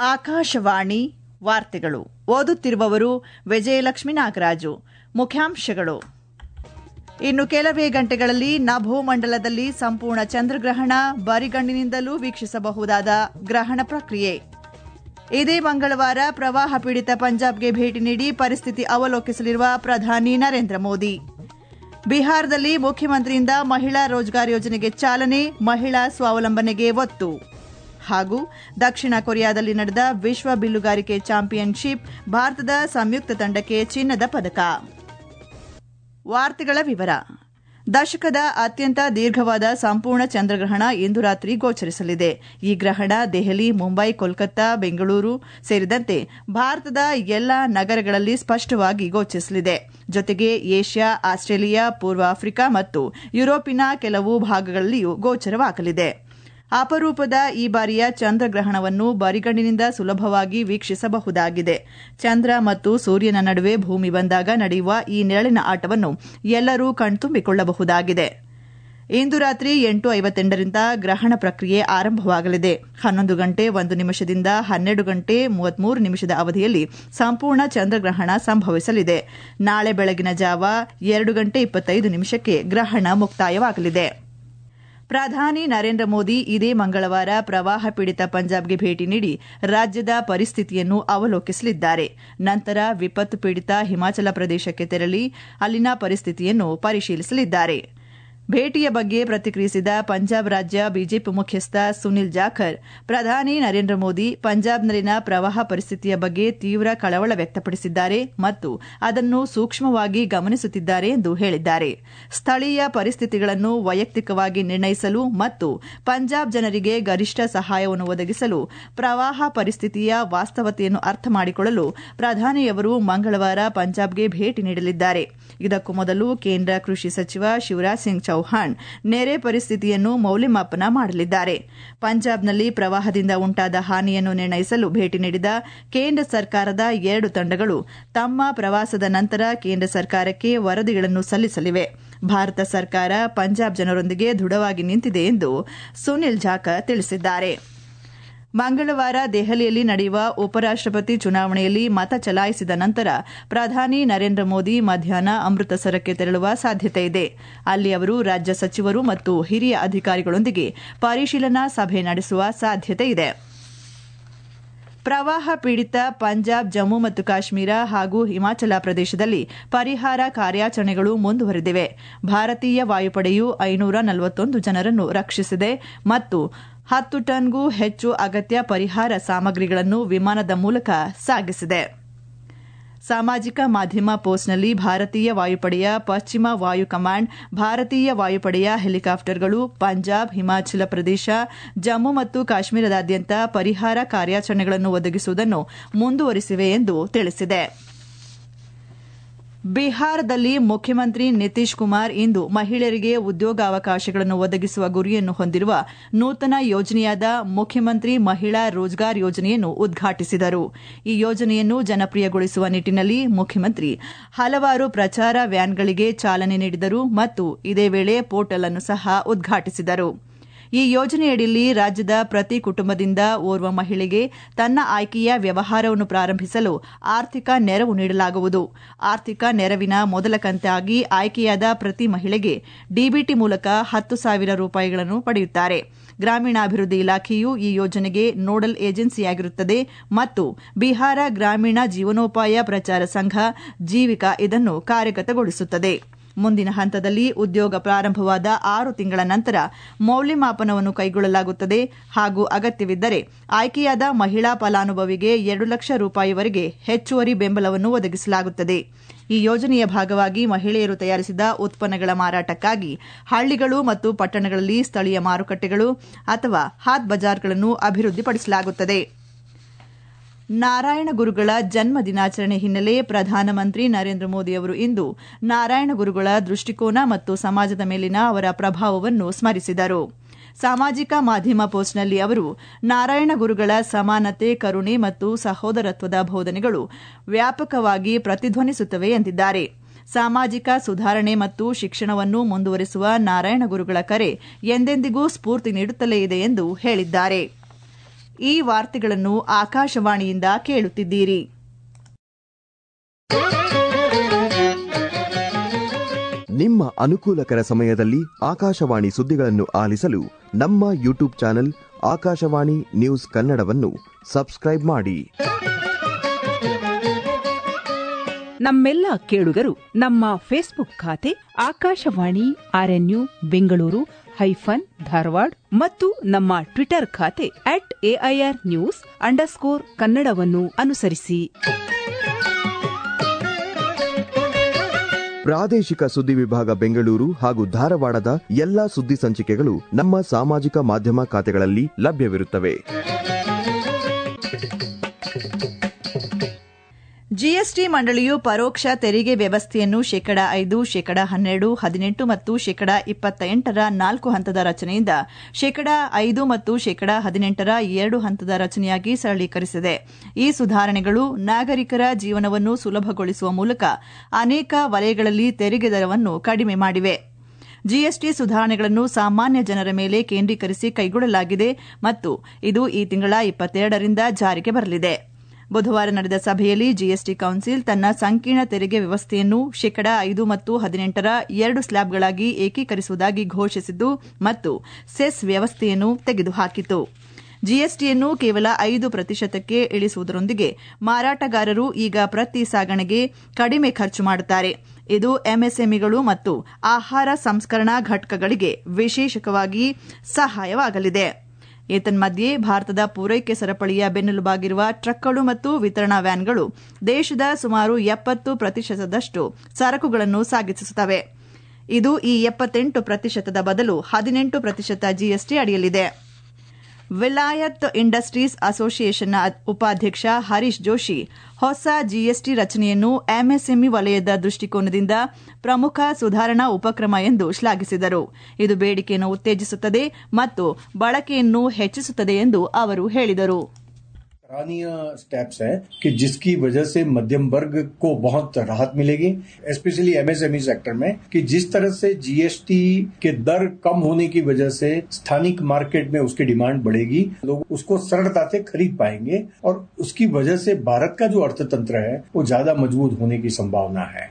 ಆಕಾಶವಾಣಿ ವಾರ್ತೆಗಳು ಓದುತ್ತಿರುವವರು ವಿಜಯಲಕ್ಷ್ಮಿ ನಾಗರಾಜು ಮುಖ್ಯಾಂಶಗಳು ಇನ್ನು ಕೆಲವೇ ಗಂಟೆಗಳಲ್ಲಿ ನಭೋಮಂಡಲದಲ್ಲಿ ಸಂಪೂರ್ಣ ಚಂದ್ರಗ್ರಹಣ ಬರಿಗಣ್ಣಿನಿಂದಲೂ ವೀಕ್ಷಿಸಬಹುದಾದ ಗ್ರಹಣ ಪ್ರಕ್ರಿಯೆ ಇದೇ ಮಂಗಳವಾರ ಪ್ರವಾಹ ಪೀಡಿತ ಪಂಜಾಬ್ಗೆ ಭೇಟಿ ನೀಡಿ ಪರಿಸ್ಥಿತಿ ಅವಲೋಕಿಸಲಿರುವ ಪ್ರಧಾನಿ ನರೇಂದ್ರ ಮೋದಿ ಬಿಹಾರದಲ್ಲಿ ಮುಖ್ಯಮಂತ್ರಿಯಿಂದ ಮಹಿಳಾ ರೋಜ್ಗಾರ್ ಯೋಜನೆಗೆ ಚಾಲನೆ ಮಹಿಳಾ ಸ್ವಾವಲಂಬನೆಗೆ ಒತ್ತು ಹಾಗೂ ದಕ್ಷಿಣ ಕೊರಿಯಾದಲ್ಲಿ ನಡೆದ ವಿಶ್ವ ಬಿಲ್ಲುಗಾರಿಕೆ ಚಾಂಪಿಯನ್ಶಿಪ್ ಭಾರತದ ಸಂಯುಕ್ತ ತಂಡಕ್ಕೆ ಚಿನ್ನದ ಪದಕ ವಾರ್ತೆಗಳ ವಿವರ ದಶಕದ ಅತ್ಯಂತ ದೀರ್ಘವಾದ ಸಂಪೂರ್ಣ ಚಂದ್ರಗ್ರಹಣ ಇಂದು ರಾತ್ರಿ ಗೋಚರಿಸಲಿದೆ ಈ ಗ್ರಹಣ ದೆಹಲಿ ಮುಂಬೈ ಕೋಲ್ಕತ್ತಾ ಬೆಂಗಳೂರು ಸೇರಿದಂತೆ ಭಾರತದ ಎಲ್ಲಾ ನಗರಗಳಲ್ಲಿ ಸ್ಪಷ್ಟವಾಗಿ ಗೋಚರಿಸಲಿದೆ ಜೊತೆಗೆ ಏಷ್ಯಾ ಆಸ್ಟ್ರೇಲಿಯಾ ಪೂರ್ವ ಆಫ್ರಿಕಾ ಮತ್ತು ಯುರೋಪಿನ ಕೆಲವು ಭಾಗಗಳಲ್ಲಿಯೂ ಗೋಚರವಾಗಲಿದೆ ಅಪರೂಪದ ಈ ಬಾರಿಯ ಚಂದ್ರಗ್ರಹಣವನ್ನು ಬರಿಗಣ್ಣಿನಿಂದ ಸುಲಭವಾಗಿ ವೀಕ್ಷಿಸಬಹುದಾಗಿದೆ ಚಂದ್ರ ಮತ್ತು ಸೂರ್ಯನ ನಡುವೆ ಭೂಮಿ ಬಂದಾಗ ನಡೆಯುವ ಈ ನೆರಳಿನ ಆಟವನ್ನು ಎಲ್ಲರೂ ಕಣ್ತುಂಬಿಕೊಳ್ಳಬಹುದಾಗಿದೆ ಇಂದು ರಾತ್ರಿ ಎಂಟು ಐವತ್ತೆಂಟರಿಂದ ಗ್ರಹಣ ಪ್ರಕ್ರಿಯೆ ಆರಂಭವಾಗಲಿದೆ ಹನ್ನೊಂದು ಗಂಟೆ ಒಂದು ನಿಮಿಷದಿಂದ ಹನ್ನೆರಡು ಗಂಟೆ ಮೂವತ್ಮೂರು ನಿಮಿಷದ ಅವಧಿಯಲ್ಲಿ ಸಂಪೂರ್ಣ ಚಂದ್ರಗ್ರಹಣ ಸಂಭವಿಸಲಿದೆ ನಾಳೆ ಬೆಳಗಿನ ಜಾವ ಎರಡು ಗಂಟೆ ಇಪ್ಪತ್ತೈದು ನಿಮಿಷಕ್ಕೆ ಗ್ರಹಣ ಮುಕ್ತಾಯವಾಗಲಿದೆ ಪ್ರಧಾನಿ ನರೇಂದ್ರ ಮೋದಿ ಇದೇ ಮಂಗಳವಾರ ಪ್ರವಾಹ ಪೀಡಿತ ಪಂಜಾಬ್ಗೆ ಭೇಟಿ ನೀಡಿ ರಾಜ್ಯದ ಪರಿಸ್ಥಿತಿಯನ್ನು ಅವಲೋಕಿಸಲಿದ್ದಾರೆ ನಂತರ ವಿಪತ್ತು ಪೀಡಿತ ಹಿಮಾಚಲ ಪ್ರದೇಶಕ್ಕೆ ತೆರಳಿ ಅಲ್ಲಿನ ಪರಿಸ್ಥಿತಿಯನ್ನು ಪರಿಶೀಲಿಸಲಿದ್ದಾರೆ ಭೇಟಿಯ ಬಗ್ಗೆ ಪ್ರತಿಕ್ರಿಯಿಸಿದ ಪಂಜಾಬ್ ರಾಜ್ಯ ಬಿಜೆಪಿ ಮುಖ್ಯಸ್ಥ ಸುನಿಲ್ ಜಾಖರ್ ಪ್ರಧಾನಿ ನರೇಂದ್ರ ಮೋದಿ ಪಂಜಾಬ್ನಲ್ಲಿನ ಪ್ರವಾಹ ಪರಿಸ್ಥಿತಿಯ ಬಗ್ಗೆ ತೀವ್ರ ಕಳವಳ ವ್ಯಕ್ತಪಡಿಸಿದ್ದಾರೆ ಮತ್ತು ಅದನ್ನು ಸೂಕ್ಷ್ಮವಾಗಿ ಗಮನಿಸುತ್ತಿದ್ದಾರೆ ಎಂದು ಹೇಳಿದ್ದಾರೆ ಸ್ಥಳೀಯ ಪರಿಸ್ಥಿತಿಗಳನ್ನು ವೈಯಕ್ತಿಕವಾಗಿ ನಿರ್ಣಯಿಸಲು ಮತ್ತು ಪಂಜಾಬ್ ಜನರಿಗೆ ಗರಿಷ್ಠ ಸಹಾಯವನ್ನು ಒದಗಿಸಲು ಪ್ರವಾಹ ಪರಿಸ್ಥಿತಿಯ ವಾಸ್ತವತೆಯನ್ನು ಅರ್ಥ ಮಾಡಿಕೊಳ್ಳಲು ಪ್ರಧಾನಿಯವರು ಮಂಗಳವಾರ ಪಂಜಾಬ್ಗೆ ಭೇಟಿ ನೀಡಲಿದ್ದಾರೆ ಇದಕ್ಕೂ ಮೊದಲು ಕೇಂದ್ರ ಕೃಷಿ ಸಚಿವ ಶಿವರಾಜ್ ಸಿಂಗ್ ಚೌಹಾಣ್ ನೆರೆ ಪರಿಸ್ಥಿತಿಯನ್ನು ಮೌಲ್ಯಮಾಪನ ಮಾಡಲಿದ್ದಾರೆ ಪಂಜಾಬ್ನಲ್ಲಿ ಪ್ರವಾಹದಿಂದ ಉಂಟಾದ ಹಾನಿಯನ್ನು ನಿರ್ಣಯಿಸಲು ಭೇಟಿ ನೀಡಿದ ಕೇಂದ್ರ ಸರ್ಕಾರದ ಎರಡು ತಂಡಗಳು ತಮ್ಮ ಪ್ರವಾಸದ ನಂತರ ಕೇಂದ್ರ ಸರ್ಕಾರಕ್ಕೆ ವರದಿಗಳನ್ನು ಸಲ್ಲಿಸಲಿವೆ ಭಾರತ ಸರ್ಕಾರ ಪಂಜಾಬ್ ಜನರೊಂದಿಗೆ ದೃಢವಾಗಿ ನಿಂತಿದೆ ಎಂದು ಸುನಿಲ್ ಜಾಖರ್ ತಿಳಿಸಿದ್ದಾರೆ ಮಂಗಳವಾರ ದೆಹಲಿಯಲ್ಲಿ ನಡೆಯುವ ಉಪರಾಷ್ಟಪತಿ ಚುನಾವಣೆಯಲ್ಲಿ ಮತ ಚಲಾಯಿಸಿದ ನಂತರ ಪ್ರಧಾನಿ ನರೇಂದ್ರ ಮೋದಿ ಮಧ್ಯಾಹ್ನ ಅಮೃತಸರಕ್ಕೆ ತೆರಳುವ ಸಾಧ್ಯತೆ ಇದೆ ಅಲ್ಲಿ ಅವರು ರಾಜ್ಯ ಸಚಿವರು ಮತ್ತು ಹಿರಿಯ ಅಧಿಕಾರಿಗಳೊಂದಿಗೆ ಪರಿಶೀಲನಾ ಸಭೆ ನಡೆಸುವ ಸಾಧ್ಯತೆ ಇದೆ ಪ್ರವಾಹ ಪೀಡಿತ ಪಂಜಾಬ್ ಜಮ್ಮು ಮತ್ತು ಕಾಶ್ಮೀರ ಹಾಗೂ ಹಿಮಾಚಲ ಪ್ರದೇಶದಲ್ಲಿ ಪರಿಹಾರ ಕಾರ್ಯಾಚರಣೆಗಳು ಮುಂದುವರೆದಿವೆ ಭಾರತೀಯ ವಾಯುಪಡೆಯು ಐನೂರ ನಲವತ್ತೊಂದು ಜನರನ್ನು ರಕ್ಷಿಸಿದೆ ಮತ್ತು ಹತ್ತು ಟನ್ಗೂ ಹೆಚ್ಚು ಅಗತ್ಯ ಪರಿಹಾರ ಸಾಮಗ್ರಿಗಳನ್ನು ವಿಮಾನದ ಮೂಲಕ ಸಾಗಿಸಿದೆ ಸಾಮಾಜಿಕ ಮಾಧ್ಯಮ ಪೋಸ್ಟ್ನಲ್ಲಿ ಭಾರತೀಯ ವಾಯುಪಡೆಯ ಪಶ್ಚಿಮ ವಾಯು ಕಮಾಂಡ್ ಭಾರತೀಯ ವಾಯುಪಡೆಯ ಹೆಲಿಕಾಪ್ಟರ್ಗಳು ಪಂಜಾಬ್ ಹಿಮಾಚಲ ಪ್ರದೇಶ ಜಮ್ಮು ಮತ್ತು ಕಾಶ್ಮೀರದಾದ್ಯಂತ ಪರಿಹಾರ ಕಾರ್ಯಾಚರಣೆಗಳನ್ನು ಒದಗಿಸುವುದನ್ನು ಮುಂದುವರಿಸಿವೆ ಎಂದು ತಿಳಿಸಿದೆ ಬಿಹಾರದಲ್ಲಿ ಮುಖ್ಯಮಂತ್ರಿ ನಿತೀಶ್ ಕುಮಾರ್ ಇಂದು ಮಹಿಳೆಯರಿಗೆ ಉದ್ಯೋಗಾವಕಾಶಗಳನ್ನು ಒದಗಿಸುವ ಗುರಿಯನ್ನು ಹೊಂದಿರುವ ನೂತನ ಯೋಜನೆಯಾದ ಮುಖ್ಯಮಂತ್ರಿ ಮಹಿಳಾ ರೋಜ್ಗಾರ್ ಯೋಜನೆಯನ್ನು ಉದ್ಘಾಟಿಸಿದರು ಈ ಯೋಜನೆಯನ್ನು ಜನಪ್ರಿಯಗೊಳಿಸುವ ನಿಟ್ಟಿನಲ್ಲಿ ಮುಖ್ಯಮಂತ್ರಿ ಹಲವಾರು ಪ್ರಚಾರ ವ್ಯಾನ್ಗಳಿಗೆ ಚಾಲನೆ ನೀಡಿದರು ಮತ್ತು ಇದೇ ವೇಳೆ ಪೋರ್ಟಲ್ ಅನ್ನು ಸಹ ಉದ್ಘಾಟಿಸಿದರು ಈ ಯೋಜನೆಯಡಿಯಲ್ಲಿ ರಾಜ್ಯದ ಪ್ರತಿ ಕುಟುಂಬದಿಂದ ಓರ್ವ ಮಹಿಳೆಗೆ ತನ್ನ ಆಯ್ಕೆಯ ವ್ಯವಹಾರವನ್ನು ಪ್ರಾರಂಭಿಸಲು ಆರ್ಥಿಕ ನೆರವು ನೀಡಲಾಗುವುದು ಆರ್ಥಿಕ ನೆರವಿನ ಮೊದಲ ಕಂತಾಗಿ ಆಯ್ಕೆಯಾದ ಪ್ರತಿ ಮಹಿಳೆಗೆ ಡಿಬಿಟಿ ಮೂಲಕ ಹತ್ತು ಸಾವಿರ ರೂಪಾಯಿಗಳನ್ನು ಪಡೆಯುತ್ತಾರೆ ಗ್ರಾಮೀಣಾಭಿವೃದ್ಧಿ ಇಲಾಖೆಯು ಈ ಯೋಜನೆಗೆ ನೋಡಲ್ ಏಜೆನ್ಸಿಯಾಗಿರುತ್ತದೆ ಮತ್ತು ಬಿಹಾರ ಗ್ರಾಮೀಣ ಜೀವನೋಪಾಯ ಪ್ರಚಾರ ಸಂಘ ಜೀವಿಕಾ ಇದನ್ನು ಕಾರ್ಯಗತಗೊಳಿಸುತ್ತದೆ ಮುಂದಿನ ಹಂತದಲ್ಲಿ ಉದ್ಯೋಗ ಪ್ರಾರಂಭವಾದ ಆರು ತಿಂಗಳ ನಂತರ ಮೌಲ್ಯಮಾಪನವನ್ನು ಕೈಗೊಳ್ಳಲಾಗುತ್ತದೆ ಹಾಗೂ ಅಗತ್ಯವಿದ್ದರೆ ಆಯ್ಕೆಯಾದ ಮಹಿಳಾ ಫಲಾನುಭವಿಗೆ ಎರಡು ಲಕ್ಷ ರೂಪಾಯಿವರೆಗೆ ಹೆಚ್ಚುವರಿ ಬೆಂಬಲವನ್ನು ಒದಗಿಸಲಾಗುತ್ತದೆ ಈ ಯೋಜನೆಯ ಭಾಗವಾಗಿ ಮಹಿಳೆಯರು ತಯಾರಿಸಿದ ಉತ್ಪನ್ನಗಳ ಮಾರಾಟಕ್ಕಾಗಿ ಹಳ್ಳಿಗಳು ಮತ್ತು ಪಟ್ಟಣಗಳಲ್ಲಿ ಸ್ಥಳೀಯ ಮಾರುಕಟ್ಟೆಗಳು ಅಥವಾ ಹಾತ್ ಬಜಾರ್ಗಳನ್ನು ಅಭಿವೃದ್ಧಿಪಡಿಸಲಾಗುತ್ತದೆ ನಾರಾಯಣ ಗುರುಗಳ ಜನ್ಮ ದಿನಾಚರಣೆ ಹಿನ್ನೆಲೆ ಪ್ರಧಾನಮಂತ್ರಿ ನರೇಂದ್ರ ಮೋದಿ ಅವರು ಇಂದು ನಾರಾಯಣ ಗುರುಗಳ ದೃಷ್ಟಿಕೋನ ಮತ್ತು ಸಮಾಜದ ಮೇಲಿನ ಅವರ ಪ್ರಭಾವವನ್ನು ಸ್ಮರಿಸಿದರು ಸಾಮಾಜಿಕ ಮಾಧ್ಯಮ ಪೋಸ್ಟ್ನಲ್ಲಿ ಅವರು ನಾರಾಯಣ ಗುರುಗಳ ಸಮಾನತೆ ಕರುಣೆ ಮತ್ತು ಸಹೋದರತ್ವದ ಬೋಧನೆಗಳು ವ್ಯಾಪಕವಾಗಿ ಪ್ರತಿಧ್ವನಿಸುತ್ತವೆ ಎಂದಿದ್ದಾರೆ ಸಾಮಾಜಿಕ ಸುಧಾರಣೆ ಮತ್ತು ಶಿಕ್ಷಣವನ್ನು ಮುಂದುವರೆಸುವ ನಾರಾಯಣ ಗುರುಗಳ ಕರೆ ಎಂದೆಂದಿಗೂ ಸ್ಫೂರ್ತಿ ನೀಡುತ್ತಲೇ ಇದೆ ಎಂದು ಹೇಳಿದ್ದಾರೆ ಈ ವಾರ್ತೆಗಳನ್ನು ಆಕಾಶವಾಣಿಯಿಂದ ಕೇಳುತ್ತಿದ್ದೀರಿ ನಿಮ್ಮ ಅನುಕೂಲಕರ ಸಮಯದಲ್ಲಿ ಆಕಾಶವಾಣಿ ಸುದ್ದಿಗಳನ್ನು ಆಲಿಸಲು ನಮ್ಮ ಯೂಟ್ಯೂಬ್ ಚಾನೆಲ್ ಆಕಾಶವಾಣಿ ನ್ಯೂಸ್ ಕನ್ನಡವನ್ನು ಸಬ್ಸ್ಕ್ರೈಬ್ ಮಾಡಿ ನಮ್ಮೆಲ್ಲ ಕೇಳುಗರು ನಮ್ಮ ಫೇಸ್ಬುಕ್ ಖಾತೆ ಆಕಾಶವಾಣಿ ಆರ್ಎನ್ಯು ಬೆಂಗಳೂರು ಹೈಫನ್ ಧಾರವಾಡ ಮತ್ತು ನಮ್ಮ ಟ್ವಿಟರ್ ಖಾತೆ ಅಟ್ ಎಐಆರ್ ನ್ಯೂಸ್ ಅಂಡರ್ಸ್ಕೋರ್ ಕನ್ನಡವನ್ನು ಅನುಸರಿಸಿ ಪ್ರಾದೇಶಿಕ ಸುದ್ದಿ ವಿಭಾಗ ಬೆಂಗಳೂರು ಹಾಗೂ ಧಾರವಾಡದ ಎಲ್ಲಾ ಸುದ್ದಿ ಸಂಚಿಕೆಗಳು ನಮ್ಮ ಸಾಮಾಜಿಕ ಮಾಧ್ಯಮ ಖಾತೆಗಳಲ್ಲಿ ಲಭ್ಯವಿರುತ್ತವೆ ಜಿಎಸ್ಟಿ ಮಂಡಳಿಯು ಪರೋಕ್ಷ ತೆರಿಗೆ ವ್ಯವಸ್ಥೆಯನ್ನು ಶೇಕಡ ಐದು ಶೇಕಡ ಹನ್ನೆರಡು ಹದಿನೆಂಟು ಮತ್ತು ಶೇಕಡ ಇಪ್ಪತ್ತ ಎಂಟರ ನಾಲ್ಕು ಹಂತದ ರಚನೆಯಿಂದ ಶೇಕಡ ಐದು ಮತ್ತು ಶೇಕಡ ಹದಿನೆಂಟರ ಎರಡು ಹಂತದ ರಚನೆಯಾಗಿ ಸರಳೀಕರಿಸಿದೆ ಈ ಸುಧಾರಣೆಗಳು ನಾಗರಿಕರ ಜೀವನವನ್ನು ಸುಲಭಗೊಳಿಸುವ ಮೂಲಕ ಅನೇಕ ವಲಯಗಳಲ್ಲಿ ತೆರಿಗೆ ದರವನ್ನು ಕಡಿಮೆ ಮಾಡಿವೆ ಜಿಎಸ್ಟಿ ಸುಧಾರಣೆಗಳನ್ನು ಸಾಮಾನ್ಯ ಜನರ ಮೇಲೆ ಕೇಂದ್ರೀಕರಿಸಿ ಕೈಗೊಳ್ಳಲಾಗಿದೆ ಮತ್ತು ಇದು ಈ ತಿಂಗಳ ಇಪ್ಪತ್ತೆರಡರಿಂದ ಜಾರಿಗೆ ಬರಲಿದೆ ಬುಧವಾರ ನಡೆದ ಸಭೆಯಲ್ಲಿ ಜಿಎಸ್ಟಿ ಕೌನ್ಸಿಲ್ ತನ್ನ ಸಂಕೀರ್ಣ ತೆರಿಗೆ ವ್ಯವಸ್ಥೆಯನ್ನು ಶೇಕಡ ಐದು ಮತ್ತು ಹದಿನೆಂಟರ ಎರಡು ಸ್ಲ್ಯಾಬ್ಗಳಾಗಿ ಏಕೀಕರಿಸುವುದಾಗಿ ಘೋಷಿಸಿದ್ದು ಮತ್ತು ಸೆಸ್ ವ್ಯವಸ್ಥೆಯನ್ನು ತೆಗೆದುಹಾಕಿತು ಜಿಎಸ್ಟಿಯನ್ನು ಕೇವಲ ಐದು ಪ್ರತಿಶತಕ್ಕೆ ಇಳಿಸುವುದರೊಂದಿಗೆ ಮಾರಾಟಗಾರರು ಈಗ ಪ್ರತಿ ಸಾಗಣೆಗೆ ಕಡಿಮೆ ಖರ್ಚು ಮಾಡುತ್ತಾರೆ ಇದು ಎಂಎಸ್ಎಂಇಗಳು ಮತ್ತು ಆಹಾರ ಸಂಸ್ಕರಣಾ ಘಟಕಗಳಿಗೆ ವಿಶೇಷವಾಗಿ ಸಹಾಯವಾಗಲಿದೆ ಏತನ್ಮಧ್ಯೆ ಭಾರತದ ಪೂರೈಕೆ ಸರಪಳಿಯ ಬೆನ್ನೆಲುಬಾಗಿರುವ ಟ್ರಕ್ಗಳು ಮತ್ತು ವಿತರಣಾ ವ್ಯಾನ್ಗಳು ದೇಶದ ಸುಮಾರು ಎಪ್ಪತ್ತು ಪ್ರತಿಶತದಷ್ಟು ಸರಕುಗಳನ್ನು ಸಾಗಿಸುತ್ತವೆ ಇದು ಈ ಎಪ್ಪತ್ತೆಂಟು ಪ್ರತಿಶತದ ಬದಲು ಹದಿನೆಂಟು ಪ್ರತಿಶತ ಜಿಎಸ್ಟಿ ಅಡಿಯಲ್ಲಿದೆ ವಿಲಾಯತ್ ಇಂಡಸ್ಟ್ರೀಸ್ ಅಸೋಸಿಯೇಷನ್ನ ಉಪಾಧ್ಯಕ್ಷ ಹರೀಶ್ ಜೋಶಿ ಹೊಸ ಜಿಎಸ್ಟಿ ರಚನೆಯನ್ನು ಎಂಎಸ್ಎಂಇ ವಲಯದ ದೃಷ್ಟಿಕೋನದಿಂದ ಪ್ರಮುಖ ಸುಧಾರಣಾ ಉಪಕ್ರಮ ಎಂದು ಶ್ಲಾಘಿಸಿದರು ಇದು ಬೇಡಿಕೆಯನ್ನು ಉತ್ತೇಜಿಸುತ್ತದೆ ಮತ್ತು ಬಳಕೆಯನ್ನು ಹೆಚ್ಚಿಸುತ್ತದೆ ಎಂದು ಅವರು ಹೇಳಿದರು सराहनीय स्टेप्स हैं कि जिसकी वजह से मध्यम वर्ग को बहुत राहत मिलेगी स्पेशली एमएसएमई सेक्टर में कि जिस तरह से जीएसटी के दर कम होने की वजह से स्थानिक मार्केट में उसकी डिमांड बढ़ेगी लोग उसको सरलता से खरीद पाएंगे और उसकी वजह से भारत का जो अर्थतंत्र है वो ज्यादा मजबूत होने की संभावना है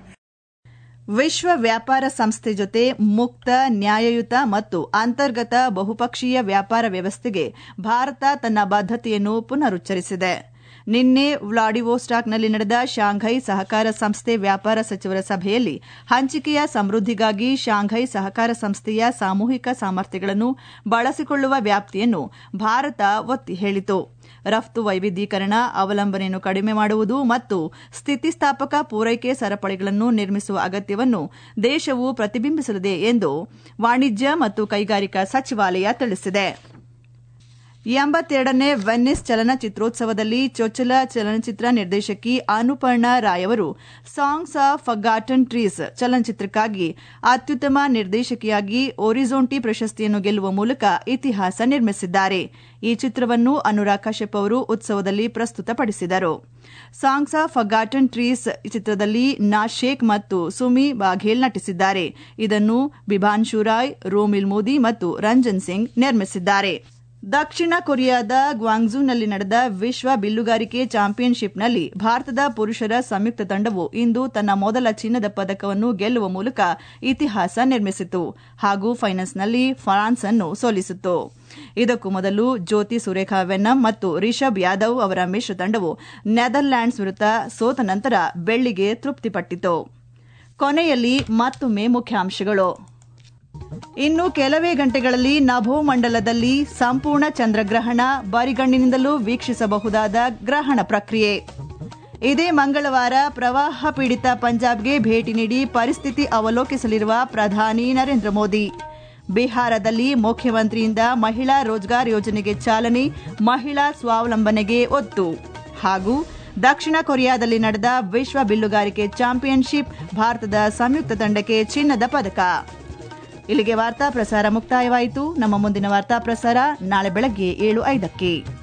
ವಿಶ್ವ ವ್ಯಾಪಾರ ಸಂಸ್ಥೆ ಜೊತೆ ಮುಕ್ತ ನ್ಯಾಯಯುತ ಮತ್ತು ಅಂತರ್ಗತ ಬಹುಪಕ್ಷೀಯ ವ್ಯಾಪಾರ ವ್ಯವಸ್ಥೆಗೆ ಭಾರತ ತನ್ನ ಬದ್ದತೆಯನ್ನು ಪುನರುಚ್ಚರಿಸಿದೆ ನಿನ್ನೆ ವ್ಲಾಡಿವೋಸ್ಟಾಕ್ನಲ್ಲಿ ನಡೆದ ಶಾಂಘೈ ಸಹಕಾರ ಸಂಸ್ಥೆ ವ್ಯಾಪಾರ ಸಚಿವರ ಸಭೆಯಲ್ಲಿ ಹಂಚಿಕೆಯ ಸಮೃದ್ಧಿಗಾಗಿ ಶಾಂಘೈ ಸಹಕಾರ ಸಂಸ್ಥೆಯ ಸಾಮೂಹಿಕ ಸಾಮರ್ಥ್ಯಗಳನ್ನು ಬಳಸಿಕೊಳ್ಳುವ ವ್ಯಾಪ್ತಿಯನ್ನು ಭಾರತ ಒತ್ತಿ ಹೇಳಿತು ರಫ್ತು ವೈವಿಧ್ಯೀಕರಣ ಅವಲಂಬನೆಯನ್ನು ಕಡಿಮೆ ಮಾಡುವುದು ಮತ್ತು ಸ್ಥಿತಿಸ್ಥಾಪಕ ಪೂರೈಕೆ ಸರಪಳಿಗಳನ್ನು ನಿರ್ಮಿಸುವ ಅಗತ್ಯವನ್ನು ದೇಶವು ಪ್ರತಿಬಿಂಬಿಸಲಿದೆ ಎಂದು ವಾಣಿಜ್ಯ ಮತ್ತು ಕೈಗಾರಿಕಾ ಸಚಿವಾಲಯ ತಿಳಿಸಿದೆ ಎಂಬತ್ತೆರಡನೇ ವೆನ್ನಿಸ್ ಚಲನಚಿತ್ರೋತ್ಸವದಲ್ಲಿ ಚೊಚ್ಚಲ ಚಲನಚಿತ್ರ ನಿರ್ದೇಶಕಿ ಅನುಪರ್ಣಾ ರಾಯ್ ಅವರು ಸಾಂಗ್ಸ್ ಆಫ್ ಫಗಾಟನ್ ಟ್ರೀಸ್ ಚಲನಚಿತ್ರಕ್ಕಾಗಿ ಅತ್ಯುತ್ತಮ ನಿರ್ದೇಶಕಿಯಾಗಿ ಒರಿಜೋಂಟಿ ಪ್ರಶಸ್ತಿಯನ್ನು ಗೆಲ್ಲುವ ಮೂಲಕ ಇತಿಹಾಸ ನಿರ್ಮಿಸಿದ್ದಾರೆ ಈ ಚಿತ್ರವನ್ನು ಅನುರಾಗ್ ಕಶ್ಯಪ್ ಅವರು ಉತ್ಸವದಲ್ಲಿ ಪ್ರಸ್ತುತಪಡಿಸಿದರು ಸಾಂಗ್ಸ್ ಆಫ್ ಫಗಾಟನ್ ಟ್ರೀಸ್ ಚಿತ್ರದಲ್ಲಿ ನಾಶೇಕ್ ಮತ್ತು ಸುಮಿ ಬಾಘೇಲ್ ನಟಿಸಿದ್ದಾರೆ ಇದನ್ನು ಬಿಭಾನ್ಶು ರಾಯ್ ರೋಮಿಲ್ ಮೋದಿ ಮತ್ತು ರಂಜನ್ ಸಿಂಗ್ ನಿರ್ಮಿಸಿದ್ದಾರೆ ದಕ್ಷಿಣ ಕೊರಿಯಾದ ಗ್ವಾಂಗ್ಝೂನಲ್ಲಿ ನಡೆದ ವಿಶ್ವ ಬಿಲ್ಲುಗಾರಿಕೆ ಚಾಂಪಿಯನ್ಶಿಪ್ನಲ್ಲಿ ಭಾರತದ ಪುರುಷರ ಸಂಯುಕ್ತ ತಂಡವು ಇಂದು ತನ್ನ ಮೊದಲ ಚಿನ್ನದ ಪದಕವನ್ನು ಗೆಲ್ಲುವ ಮೂಲಕ ಇತಿಹಾಸ ನಿರ್ಮಿಸಿತು ಹಾಗೂ ಫೈನಲ್ಸ್ನಲ್ಲಿ ಫ್ರಾನ್ಸ್ ಅನ್ನು ಸೋಲಿಸಿತು ಇದಕ್ಕೂ ಮೊದಲು ಜ್ಯೋತಿ ಸುರೇಖಾ ವೆನ್ನಂ ಮತ್ತು ರಿಷಬ್ ಯಾದವ್ ಅವರ ಮಿಶ್ರ ತಂಡವು ನೆದರ್ಲ್ಯಾಂಡ್ಸ್ ವಿರುದ್ಧ ಸೋತ ನಂತರ ಬೆಳ್ಳಿಗೆ ತೃಪ್ತಿಪಟ್ಟಿತು ಕೊನೆಯಲ್ಲಿ ಮತ್ತೊಮ್ಮೆ ಮುಖ್ಯಾಂಶಗಳು ಇನ್ನು ಕೆಲವೇ ಗಂಟೆಗಳಲ್ಲಿ ನಭೋಮಂಡಲದಲ್ಲಿ ಸಂಪೂರ್ಣ ಚಂದ್ರಗ್ರಹಣ ಬರಿಗಣ್ಣಿನಿಂದಲೂ ವೀಕ್ಷಿಸಬಹುದಾದ ಗ್ರಹಣ ಪ್ರಕ್ರಿಯೆ ಇದೇ ಮಂಗಳವಾರ ಪ್ರವಾಹ ಪೀಡಿತ ಪಂಜಾಬ್ಗೆ ಭೇಟಿ ನೀಡಿ ಪರಿಸ್ಥಿತಿ ಅವಲೋಕಿಸಲಿರುವ ಪ್ರಧಾನಿ ನರೇಂದ್ರ ಮೋದಿ ಬಿಹಾರದಲ್ಲಿ ಮುಖ್ಯಮಂತ್ರಿಯಿಂದ ಮಹಿಳಾ ರೋಜ್ಗಾರ್ ಯೋಜನೆಗೆ ಚಾಲನೆ ಮಹಿಳಾ ಸ್ವಾವಲಂಬನೆಗೆ ಒತ್ತು ಹಾಗೂ ದಕ್ಷಿಣ ಕೊರಿಯಾದಲ್ಲಿ ನಡೆದ ವಿಶ್ವ ಬಿಲ್ಲುಗಾರಿಕೆ ಚಾಂಪಿಯನ್ಶಿಪ್ ಭಾರತದ ಸಂಯುಕ್ತ ತಂಡಕ್ಕೆ ಚಿನ್ನದ ಪದಕ ಇಲ್ಲಿಗೆ ವಾರ್ತಾ ಪ್ರಸಾರ ಮುಕ್ತಾಯವಾಯಿತು ನಮ್ಮ ಮುಂದಿನ ವಾರ್ತಾ ಪ್ರಸಾರ ನಾಳೆ ಬೆಳಗ್ಗೆ ಏಳು ಐದಕ್ಕೆ